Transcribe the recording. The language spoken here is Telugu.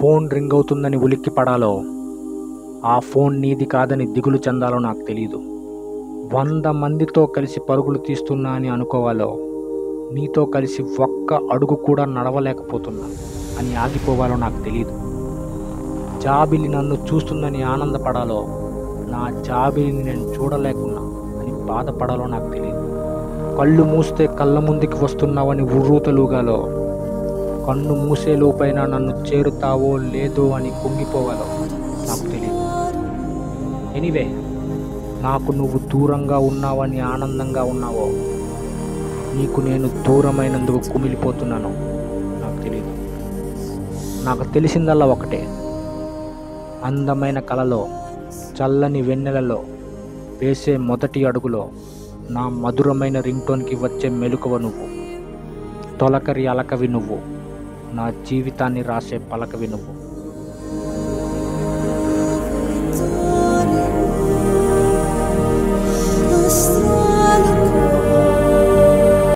ఫోన్ రింగ్ అవుతుందని ఉలిక్కి పడాలో ఆ ఫోన్ నీది కాదని దిగులు చెందాలో నాకు తెలియదు వంద మందితో కలిసి పరుగులు తీస్తున్నా అని అనుకోవాలో నీతో కలిసి ఒక్క అడుగు కూడా నడవలేకపోతున్నా అని ఆగిపోవాలో నాకు తెలియదు జాబిలి నన్ను చూస్తుందని ఆనందపడాలో నా జాబిలిని నేను చూడలేకున్నా అని బాధపడాలో నాకు తెలియదు కళ్ళు మూస్తే కళ్ళ ముందుకి వస్తున్నావని ఉర్రూతలుగాలో కన్ను మూసేలోపైన నన్ను చేరుతావో లేదో అని కుంగిపోవాలో నాకు తెలియదు ఎనీవే నాకు నువ్వు దూరంగా ఉన్నావని ఆనందంగా ఉన్నావో నీకు నేను దూరమైనందుకు కుమిలిపోతున్నాను నాకు తెలియదు నాకు తెలిసిందల్లా ఒకటే అందమైన కలలో చల్లని వెన్నెలలో వేసే మొదటి అడుగులో నా మధురమైన రింగ్టోన్కి వచ్చే మెలకువ నువ్వు తొలకరి అలకవి నువ్వు నా జీవితాన్ని రాసే పలకవి నువ్వు